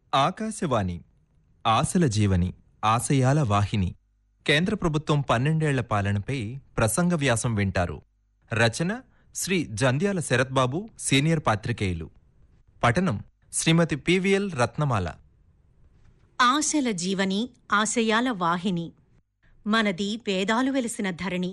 ఆకాశవాణి ఆశల జీవని ఆశయాల వాహిని కేంద్ర ప్రభుత్వం పన్నెండేళ్ల పాలనపై ప్రసంగ వ్యాసం వింటారు రచన శ్రీ జంధ్యాల శరత్బాబు సీనియర్ పాత్రికేయులు పఠనం శ్రీమతి పివిఎల్ రత్నమాల ఆశల జీవని ఆశయాల వాహిని మనది వేదాలు వెలిసిన ధరణి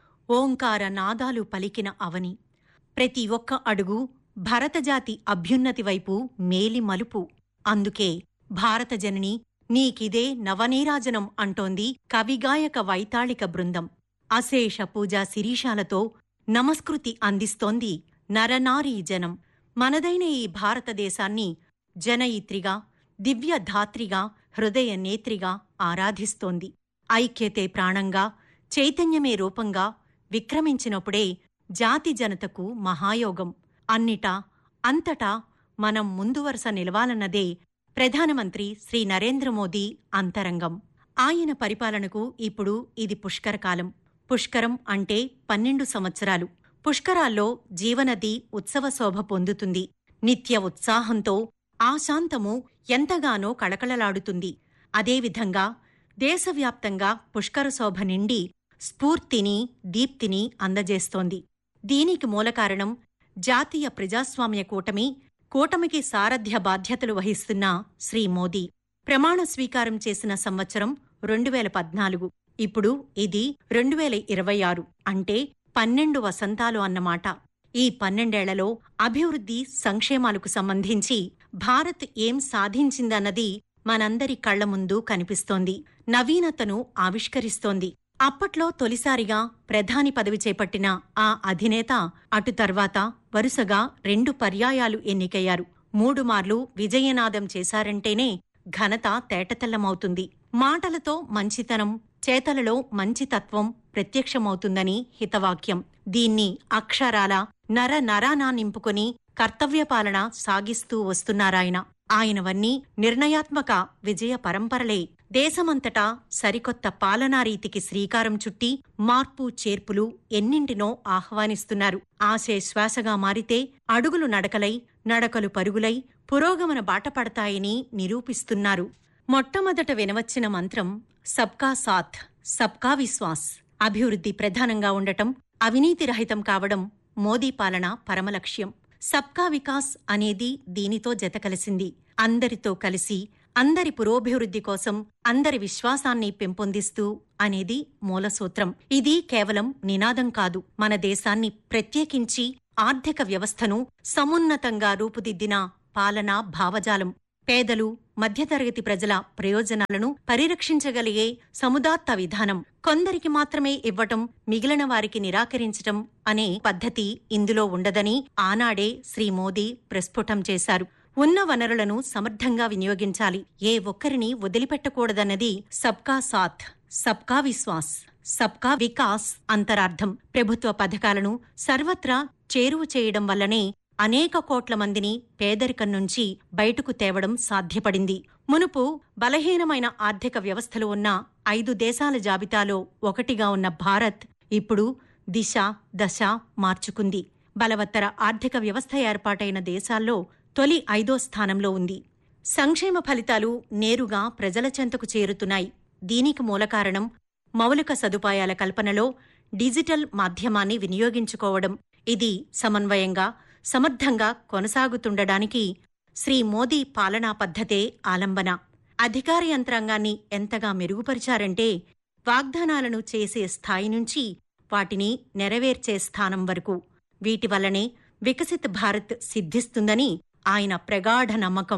ఓంకార నాదాలు పలికిన అవని ప్రతి ఒక్క అడుగు భరతజాతి అభ్యున్నతి వైపు మేలి మలుపు అందుకే భారత జనని నీకిదే నవనీరాజనం అంటోంది కవిగాయక వైతాళిక బృందం అశేష పూజా శిరీషాలతో నమస్కృతి అందిస్తోంది నరనారీ జనం మనదైన ఈ భారతదేశాన్ని జనయిత్రిగా దివ్య ధాత్రిగా హృదయ నేత్రిగా ఆరాధిస్తోంది ఐక్యతే ప్రాణంగా చైతన్యమే రూపంగా విక్రమించినప్పుడే జాతి జనతకు మహాయోగం అన్నిటా అంతటా మనం ముందు వరుస నిలవాలన్నదే ప్రధానమంత్రి శ్రీ నరేంద్ర మోదీ అంతరంగం ఆయన పరిపాలనకు ఇప్పుడు ఇది పుష్కరకాలం పుష్కరం అంటే పన్నెండు సంవత్సరాలు పుష్కరాల్లో జీవనది ఉత్సవ శోభ పొందుతుంది నిత్య ఉత్సాహంతో ఆశాంతము ఎంతగానో కళకళలాడుతుంది అదేవిధంగా దేశవ్యాప్తంగా పుష్కర శోభ నిండి స్ఫూర్తిని దీప్తిని అందజేస్తోంది దీనికి మూలకారణం జాతీయ ప్రజాస్వామ్య కూటమి కూటమికి సారథ్య బాధ్యతలు వహిస్తున్న శ్రీ మోదీ ప్రమాణ స్వీకారం చేసిన సంవత్సరం రెండు వేల పద్నాలుగు ఇప్పుడు ఇది రెండు వేల ఇరవై ఆరు అంటే పన్నెండు వసంతాలు అన్నమాట ఈ పన్నెండేళ్లలో అభివృద్ధి సంక్షేమాలకు సంబంధించి భారత్ ఏం సాధించిందన్నది మనందరి కళ్ల ముందు కనిపిస్తోంది నవీనతను ఆవిష్కరిస్తోంది అప్పట్లో తొలిసారిగా ప్రధాని పదవి చేపట్టిన ఆ అధినేత అటు తర్వాత వరుసగా రెండు పర్యాయాలు ఎన్నికయ్యారు మూడు మార్లు విజయనాదం చేశారంటేనే ఘనత తేటతెల్లమవుతుంది మాటలతో మంచితనం చేతలలో మంచితత్వం ప్రత్యక్షమవుతుందని హితవాక్యం దీన్ని అక్షరాల నర నరానా నింపుకొని కర్తవ్యపాలన సాగిస్తూ వస్తున్నారాయన ఆయనవన్నీ నిర్ణయాత్మక విజయ పరంపరలే దేశమంతటా సరికొత్త పాలనారీతికి శ్రీకారం చుట్టి మార్పు చేర్పులు ఎన్నింటినో ఆహ్వానిస్తున్నారు ఆశే శ్వాసగా మారితే అడుగులు నడకలై నడకలు పరుగులై పురోగమన బాటపడతాయని నిరూపిస్తున్నారు మొట్టమొదట వినవచ్చిన మంత్రం సబ్కా సాథ్ సబ్కా విశ్వాస్ అభివృద్ధి ప్రధానంగా ఉండటం అవినీతి రహితం కావడం మోదీ పాలన పరమలక్ష్యం సబ్కా వికాస్ అనేది దీనితో జతకలిసింది అందరితో కలిసి అందరి పురోభివృద్ధి కోసం అందరి విశ్వాసాన్ని పెంపొందిస్తూ అనేది మూలసూత్రం ఇది కేవలం నినాదం కాదు మన దేశాన్ని ప్రత్యేకించి ఆర్థిక వ్యవస్థను సమున్నతంగా రూపుదిద్దిన పాలనా భావజాలం పేదలు మధ్యతరగతి ప్రజల ప్రయోజనాలను పరిరక్షించగలిగే సముదాత్త విధానం కొందరికి మాత్రమే ఇవ్వటం మిగిలిన వారికి నిరాకరించటం అనే పద్ధతి ఇందులో ఉండదని ఆనాడే శ్రీ మోదీ ప్రస్ఫుటం చేశారు ఉన్న వనరులను సమర్థంగా వినియోగించాలి ఏ ఒక్కరిని వదిలిపెట్టకూడదన్నది సబ్కా సాథ్ సబ్కా విశ్వాస్ సబ్కా వికాస్ అంతరార్థం ప్రభుత్వ పథకాలను సర్వత్రా చేరువ చేయడం వల్లనే అనేక కోట్ల మందిని పేదరికం నుంచి బయటకు తేవడం సాధ్యపడింది మునుపు బలహీనమైన ఆర్థిక వ్యవస్థలు ఉన్న ఐదు దేశాల జాబితాలో ఒకటిగా ఉన్న భారత్ ఇప్పుడు దిశ దశ మార్చుకుంది బలవత్తర ఆర్థిక వ్యవస్థ ఏర్పాటైన దేశాల్లో తొలి ఐదో స్థానంలో ఉంది సంక్షేమ ఫలితాలు నేరుగా ప్రజల చెంతకు చేరుతున్నాయి దీనికి మూలకారణం మౌలిక సదుపాయాల కల్పనలో డిజిటల్ మాధ్యమాన్ని వినియోగించుకోవడం ఇది సమన్వయంగా సమర్థంగా కొనసాగుతుండడానికి శ్రీ మోదీ పాలనా పద్ధతే ఆలంబన అధికార యంత్రాంగాన్ని ఎంతగా మెరుగుపరిచారంటే వాగ్దానాలను చేసే స్థాయి నుంచి వాటిని నెరవేర్చే స్థానం వరకు వీటి వల్లనే వికసిత్ భారత్ సిద్ధిస్తుందని ఆయన ప్రగాఢ నమ్మకం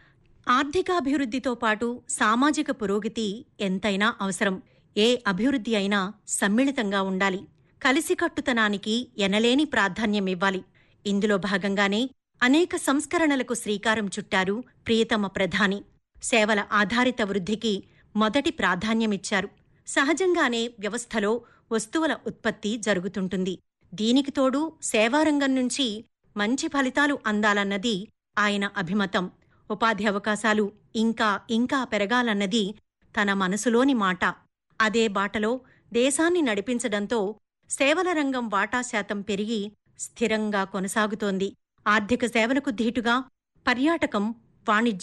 ఆర్థికాభివృద్ధితో పాటు సామాజిక పురోగతి ఎంతైనా అవసరం ఏ అభివృద్ధి అయినా సమ్మిళితంగా ఉండాలి కలిసికట్టుతనానికి ఎనలేని ప్రాధాన్యమివ్వాలి ఇందులో భాగంగానే అనేక సంస్కరణలకు శ్రీకారం చుట్టారు ప్రియతమ ప్రధాని సేవల ఆధారిత వృద్ధికి మొదటి ప్రాధాన్యమిచ్చారు సహజంగానే వ్యవస్థలో వస్తువుల ఉత్పత్తి జరుగుతుంటుంది దీనికి తోడు సేవారంగం నుంచి మంచి ఫలితాలు అందాలన్నది ఆయన అభిమతం ఉపాధి అవకాశాలు ఇంకా ఇంకా పెరగాలన్నది తన మనసులోని మాట అదే బాటలో దేశాన్ని నడిపించడంతో సేవల రంగం వాటా శాతం పెరిగి స్థిరంగా కొనసాగుతోంది ఆర్థిక సేవలకు ధీటుగా పర్యాటకం వాణిజ్యం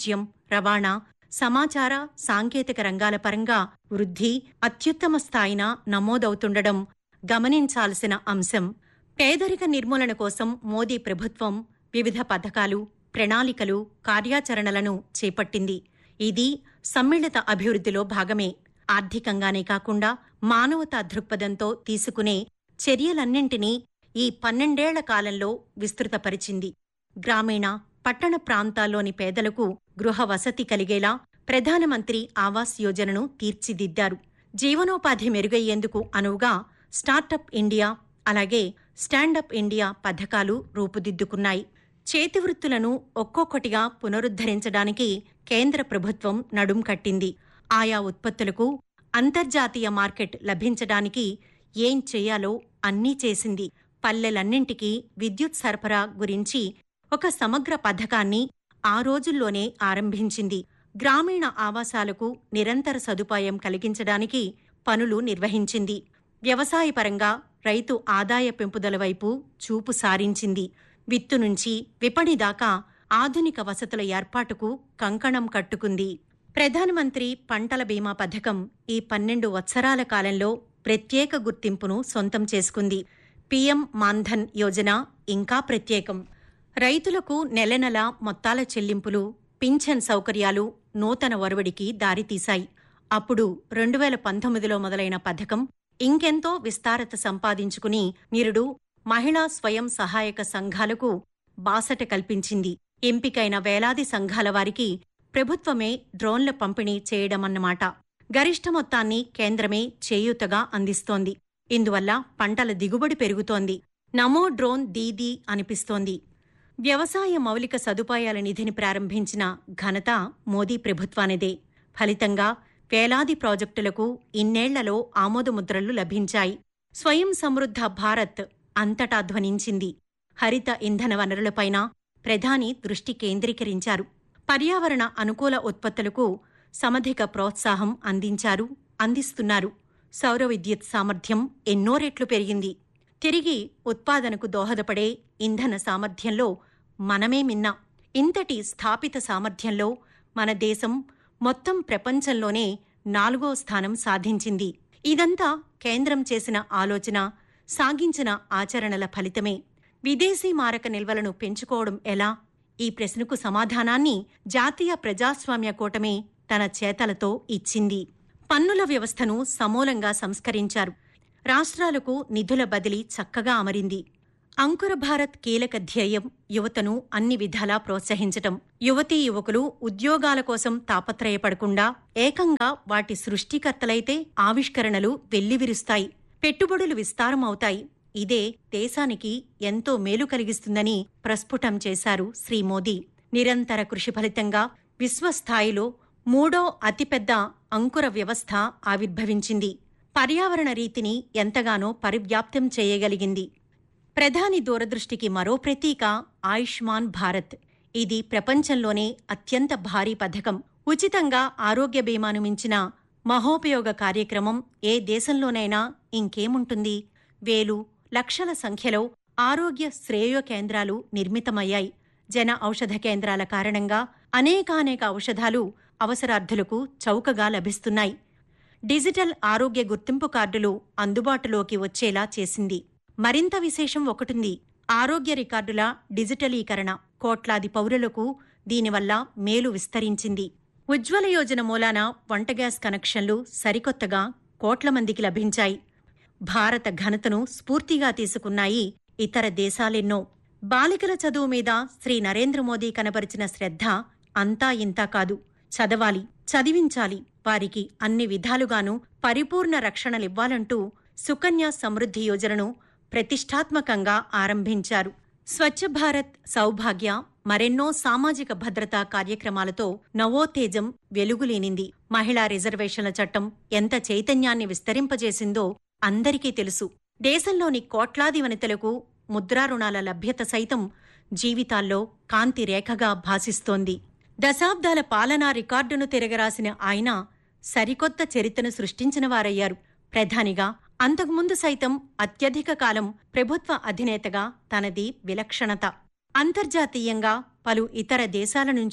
రవాణా సమాచార సాంకేతిక రంగాల పరంగా వృద్ధి అత్యుత్తమ స్థాయిన నమోదవుతుండడం గమనించాల్సిన అంశం పేదరిక నిర్మూలన కోసం మోదీ ప్రభుత్వం వివిధ పథకాలు ప్రణాళికలు కార్యాచరణలను చేపట్టింది ఇది సమ్మిళిత అభివృద్ధిలో భాగమే ఆర్థికంగానే కాకుండా మానవతా దృక్పథంతో తీసుకునే చర్యలన్నింటినీ ఈ పన్నెండేళ్ల కాలంలో విస్తృతపరిచింది గ్రామీణ పట్టణ ప్రాంతాల్లోని పేదలకు గృహ వసతి కలిగేలా ప్రధానమంత్రి ఆవాస్ యోజనను తీర్చిదిద్దారు జీవనోపాధి మెరుగయ్యేందుకు అనువుగా స్టార్టప్ ఇండియా అలాగే స్టాండప్ ఇండియా పథకాలు రూపుదిద్దుకున్నాయి చేతివృత్తులను ఒక్కొక్కటిగా పునరుద్ధరించడానికి కేంద్ర ప్రభుత్వం నడుం కట్టింది ఆయా ఉత్పత్తులకు అంతర్జాతీయ మార్కెట్ లభించడానికి ఏం చేయాలో అన్నీ చేసింది పల్లెలన్నింటికీ విద్యుత్ సరఫరా గురించి ఒక సమగ్ర పథకాన్ని ఆ రోజుల్లోనే ఆరంభించింది గ్రామీణ ఆవాసాలకు నిరంతర సదుపాయం కలిగించడానికి పనులు నిర్వహించింది వ్యవసాయపరంగా రైతు ఆదాయ పెంపుదల వైపు చూపు సారించింది విత్తు నుంచి విపణి దాకా ఆధునిక వసతుల ఏర్పాటుకు కంకణం కట్టుకుంది ప్రధానమంత్రి పంటల బీమా పథకం ఈ పన్నెండు వత్సరాల కాలంలో ప్రత్యేక గుర్తింపును సొంతం చేసుకుంది పీఎం మాన్ధన్ యోజన ఇంకా ప్రత్యేకం రైతులకు నెల నెల మొత్తాల చెల్లింపులు పింఛన్ సౌకర్యాలు నూతన ఒరవడికి దారితీశాయి అప్పుడు రెండు వేల పంతొమ్మిదిలో మొదలైన పథకం ఇంకెంతో విస్తారత సంపాదించుకుని నిరుడు మహిళా స్వయం సహాయక సంఘాలకు బాసట కల్పించింది ఎంపికైన వేలాది సంఘాల వారికి ప్రభుత్వమే డ్రోన్ల పంపిణీ చేయడమన్నమాట గరిష్ట మొత్తాన్ని కేంద్రమే చేయూతగా అందిస్తోంది ఇందువల్ల పంటల దిగుబడి పెరుగుతోంది నమో డ్రోన్ దీదీ అనిపిస్తోంది వ్యవసాయ మౌలిక సదుపాయాల నిధిని ప్రారంభించిన ఘనత మోదీ ప్రభుత్వానిదే ఫలితంగా వేలాది ప్రాజెక్టులకు ఇన్నేళ్లలో ఆమోదముద్రలు లభించాయి స్వయం సమృద్ధ భారత్ అంతటా ధ్వనించింది హరిత ఇంధన వనరులపైన ప్రధాని దృష్టి కేంద్రీకరించారు పర్యావరణ అనుకూల ఉత్పత్తులకు సమధిక ప్రోత్సాహం అందించారు అందిస్తున్నారు సౌర విద్యుత్ సామర్థ్యం ఎన్నో రెట్లు పెరిగింది తిరిగి ఉత్పాదనకు దోహదపడే ఇంధన సామర్థ్యంలో మనమే మిన్నా ఇంతటి స్థాపిత సామర్థ్యంలో మన దేశం మొత్తం ప్రపంచంలోనే నాలుగో స్థానం సాధించింది ఇదంతా కేంద్రం చేసిన ఆలోచన సాగించిన ఆచరణల ఫలితమే విదేశీ మారక నిల్వలను పెంచుకోవడం ఎలా ఈ ప్రశ్నకు సమాధానాన్ని జాతీయ ప్రజాస్వామ్య కూటమి తన చేతలతో ఇచ్చింది పన్నుల వ్యవస్థను సమూలంగా సంస్కరించారు రాష్ట్రాలకు నిధుల బదిలీ చక్కగా అమరింది అంకుర భారత్ కీలక ధ్యేయం యువతను అన్ని విధాలా ప్రోత్సహించటం యువతీ యువకులు ఉద్యోగాల కోసం తాపత్రయపడకుండా ఏకంగా వాటి సృష్టికర్తలైతే ఆవిష్కరణలు వెల్లివిరుస్తాయి పెట్టుబడులు విస్తారమవుతాయి ఇదే దేశానికి ఎంతో మేలు కలిగిస్తుందని ప్రస్ఫుటం చేశారు శ్రీ మోదీ నిరంతర కృషి ఫలితంగా విశ్వస్థాయిలో మూడో అతిపెద్ద అంకుర వ్యవస్థ ఆవిర్భవించింది పర్యావరణ రీతిని ఎంతగానో పరివ్యాప్తం చేయగలిగింది ప్రధాని దూరదృష్టికి మరో ప్రతీక ఆయుష్మాన్ భారత్ ఇది ప్రపంచంలోనే అత్యంత భారీ పథకం ఉచితంగా ఆరోగ్య బీమాను మించిన మహోపయోగ కార్యక్రమం ఏ దేశంలోనైనా ఇంకేముంటుంది వేలు లక్షల సంఖ్యలో ఆరోగ్య శ్రేయో కేంద్రాలు నిర్మితమయ్యాయి జన ఔషధ కేంద్రాల కారణంగా అనేకానేక ఔషధాలు అవసరార్థులకు చౌకగా లభిస్తున్నాయి డిజిటల్ ఆరోగ్య గుర్తింపు కార్డులు అందుబాటులోకి వచ్చేలా చేసింది మరింత విశేషం ఒకటుంది ఆరోగ్య రికార్డుల డిజిటలీకరణ కోట్లాది పౌరులకు దీనివల్ల మేలు విస్తరించింది ఉజ్వల యోజన మూలాన వంట గ్యాస్ కనెక్షన్లు సరికొత్తగా కోట్ల మందికి లభించాయి భారత ఘనతను స్ఫూర్తిగా తీసుకున్నాయి ఇతర దేశాలెన్నో బాలికల చదువు మీద శ్రీ నరేంద్ర మోదీ కనబరిచిన శ్రద్ధ అంతా ఇంతా కాదు చదవాలి చదివించాలి వారికి అన్ని విధాలుగానూ పరిపూర్ణ రక్షణలివ్వాలంటూ సుకన్య సమృద్ధి యోజనను ప్రతిష్టాత్మకంగా ఆరంభించారు స్వచ్ఛ భారత్ సౌభాగ్య మరెన్నో సామాజిక భద్రతా కార్యక్రమాలతో నవోత్తేజం వెలుగులేనింది మహిళా రిజర్వేషన్ల చట్టం ఎంత చైతన్యాన్ని విస్తరింపజేసిందో అందరికీ తెలుసు దేశంలోని కోట్లాది వనితలకు ముద్రా రుణాల లభ్యత సైతం జీవితాల్లో కాంతి రేఖగా భాసిస్తోంది దశాబ్దాల పాలనా రికార్డును తిరగరాసిన ఆయన సరికొత్త చరిత్రను సృష్టించిన వారయ్యారు ప్రధానిగా అంతకుముందు సైతం అత్యధిక కాలం ప్రభుత్వ అధినేతగా తనది విలక్షణత అంతర్జాతీయంగా పలు ఇతర దేశాల నుంచి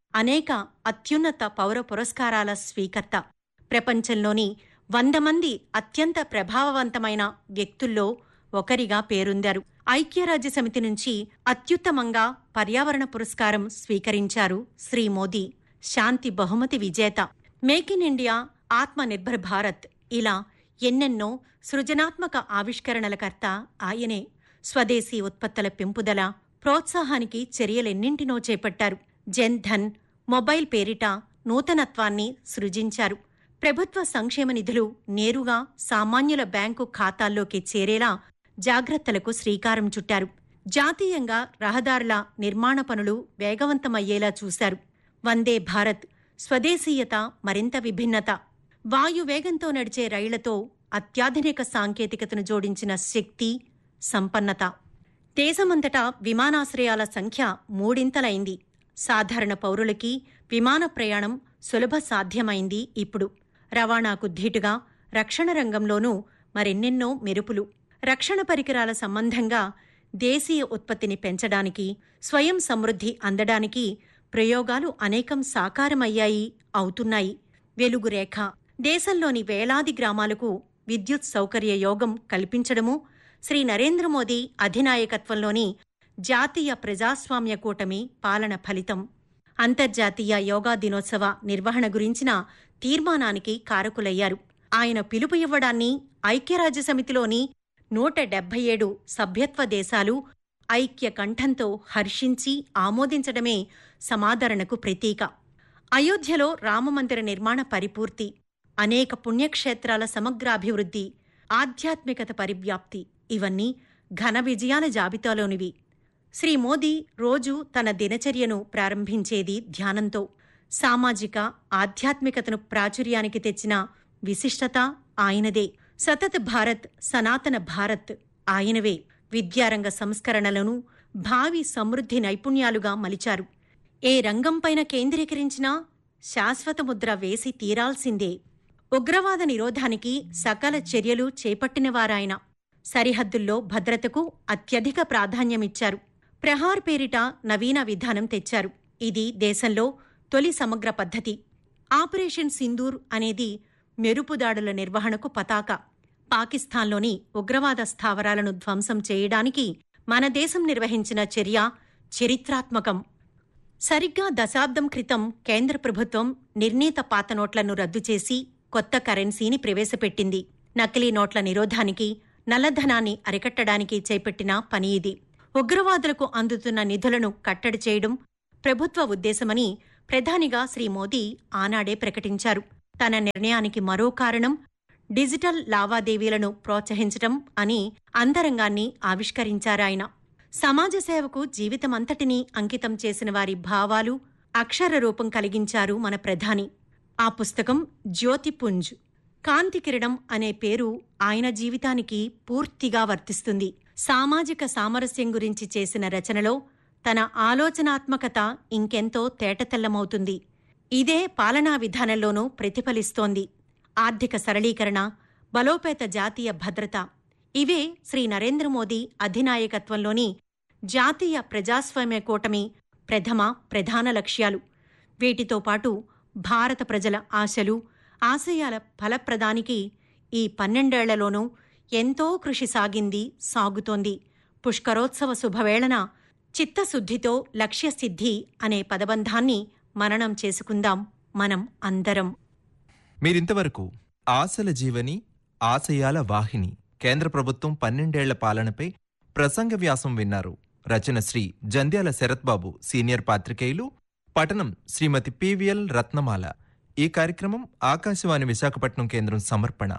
అనేక అత్యున్నత పౌర పురస్కారాల స్వీకర్త ప్రపంచంలోని వంద మంది అత్యంత ప్రభావవంతమైన వ్యక్తుల్లో ఒకరిగా పేరొందారు ఐక్యరాజ్య సమితి నుంచి అత్యుత్తమంగా పర్యావరణ పురస్కారం స్వీకరించారు శ్రీ మోదీ శాంతి బహుమతి విజేత make in India Atmanirbhar Bharat ఇలా ఎన్నెన్నో సృజనాత్మక ఆవిష్కరణలకర్త ఆయనే స్వదేశీ ఉత్పత్తుల పెంపుదల ప్రోత్సాహానికి చర్యలెన్నింటినో చేపట్టారు జన్ ధన్ మొబైల్ పేరిట నూతనత్వాన్ని సృజించారు ప్రభుత్వ సంక్షేమ నిధులు నేరుగా సామాన్యుల బ్యాంకు ఖాతాల్లోకి చేరేలా జాగ్రత్తలకు శ్రీకారం చుట్టారు జాతీయంగా రహదారుల నిర్మాణ పనులు వేగవంతమయ్యేలా చూశారు వందే భారత్ స్వదేశీయత మరింత విభిన్నత వాయువేగంతో నడిచే రైళ్లతో అత్యాధునిక సాంకేతికతను జోడించిన శక్తి సంపన్నత దేశమంతటా విమానాశ్రయాల సంఖ్య మూడింతలైంది సాధారణ పౌరులకి విమాన ప్రయాణం సులభ సాధ్యమైంది ఇప్పుడు రవాణాకు ధీటుగా రక్షణ రంగంలోనూ మరెన్నెన్నో మెరుపులు రక్షణ పరికరాల సంబంధంగా దేశీయ ఉత్పత్తిని పెంచడానికి స్వయం సమృద్ధి అందడానికి ప్రయోగాలు అనేకం సాకారమయ్యాయి అవుతున్నాయి వెలుగురేఖ దేశంలోని వేలాది గ్రామాలకు విద్యుత్ సౌకర్య యోగం కల్పించడము శ్రీ నరేంద్ర మోదీ అధినాయకత్వంలోని జాతీయ ప్రజాస్వామ్య కూటమి పాలన ఫలితం అంతర్జాతీయ యోగా దినోత్సవ నిర్వహణ గురించిన తీర్మానానికి కారకులయ్యారు ఆయన పిలుపు ఇవ్వడాన్ని ఐక్యరాజ్య సమితిలోని నూట డెబ్బై ఏడు సభ్యత్వ దేశాలు ఐక్య కంఠంతో హర్షించి ఆమోదించడమే సమాదరణకు ప్రతీక అయోధ్యలో రామమందిర నిర్మాణ పరిపూర్తి అనేక పుణ్యక్షేత్రాల సమగ్రాభివృద్ధి ఆధ్యాత్మికత పరివ్యాప్తి ఇవన్నీ ఘన విజయాల జాబితాలోనివి శ్రీ మోదీ రోజు తన దినచర్యను ప్రారంభించేది ధ్యానంతో సామాజిక ఆధ్యాత్మికతను ప్రాచుర్యానికి తెచ్చిన విశిష్టత ఆయనదే సతత్ భారత్ సనాతన భారత్ ఆయనవే విద్యారంగ సంస్కరణలను భావి సమృద్ధి నైపుణ్యాలుగా మలిచారు ఏ రంగంపైన కేంద్రీకరించినా శాశ్వత ముద్ర వేసి తీరాల్సిందే ఉగ్రవాద నిరోధానికి సకల చర్యలు చేపట్టినవారాయన సరిహద్దుల్లో భద్రతకు అత్యధిక ప్రాధాన్యమిచ్చారు ప్రహార్ పేరిట నవీన విధానం తెచ్చారు ఇది దేశంలో తొలి సమగ్ర పద్ధతి ఆపరేషన్ సింధూర్ అనేది మెరుపుదాడుల నిర్వహణకు పతాక పాకిస్తాన్లోని ఉగ్రవాద స్థావరాలను ధ్వంసం చేయడానికి మన దేశం నిర్వహించిన చర్య చరిత్రాత్మకం సరిగ్గా దశాబ్దం క్రితం కేంద్ర ప్రభుత్వం నిర్ణీత పాత నోట్లను రద్దు చేసి కొత్త కరెన్సీని ప్రవేశపెట్టింది నకిలీ నోట్ల నిరోధానికి నల్లధనాన్ని అరికట్టడానికి చేపట్టిన పని ఇది ఉగ్రవాదులకు అందుతున్న నిధులను కట్టడి చేయడం ప్రభుత్వ ఉద్దేశమని ప్రధానిగా శ్రీ మోదీ ఆనాడే ప్రకటించారు తన నిర్ణయానికి మరో కారణం డిజిటల్ లావాదేవీలను ప్రోత్సహించటం అని అంతరంగాన్ని ఆవిష్కరించారాయన సమాజ సేవకు జీవితమంతటినీ అంకితం చేసిన వారి భావాలు అక్షర రూపం కలిగించారు మన ప్రధాని ఆ పుస్తకం జ్యోతిపుంజ్ కాంతి కిరణం అనే పేరు ఆయన జీవితానికి పూర్తిగా వర్తిస్తుంది సామాజిక సామరస్యం గురించి చేసిన రచనలో తన ఆలోచనాత్మకత ఇంకెంతో తేటతెల్లమవుతుంది ఇదే పాలనా విధానంలోనూ ప్రతిఫలిస్తోంది ఆర్థిక సరళీకరణ బలోపేత జాతీయ భద్రత ఇవే శ్రీ నరేంద్ర మోదీ అధినాయకత్వంలోని జాతీయ ప్రజాస్వామ్య కూటమి ప్రథమ ప్రధాన లక్ష్యాలు వీటితో పాటు భారత ప్రజల ఆశలు ఆశయాల ఫలప్రదానికి ఈ పన్నెండేళ్లలోనూ ఎంతో కృషి సాగింది సాగుతోంది పుష్కరోత్సవ శుభవేళన చిత్తశుద్ధితో లక్ష్యసిద్ధి అనే పదబంధాన్ని మననం చేసుకుందాం మనం అందరం మీరింతవరకు ఆశల జీవని ఆశయాల వాహిని కేంద్ర ప్రభుత్వం పన్నెండేళ్ల పాలనపై ప్రసంగ వ్యాసం విన్నారు రచన శ్రీ జంధ్యాల శరత్బాబు సీనియర్ పాత్రికేయులు పఠనం శ్రీమతి పివిఎల్ రత్నమాల ఈ కార్యక్రమం ఆకాశవాణి విశాఖపట్నం కేంద్రం సమర్పణ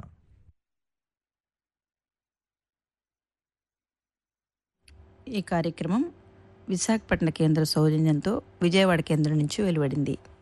ఈ కార్యక్రమం విశాఖపట్నం కేంద్ర సౌజన్యంతో విజయవాడ కేంద్రం నుంచి వెలువడింది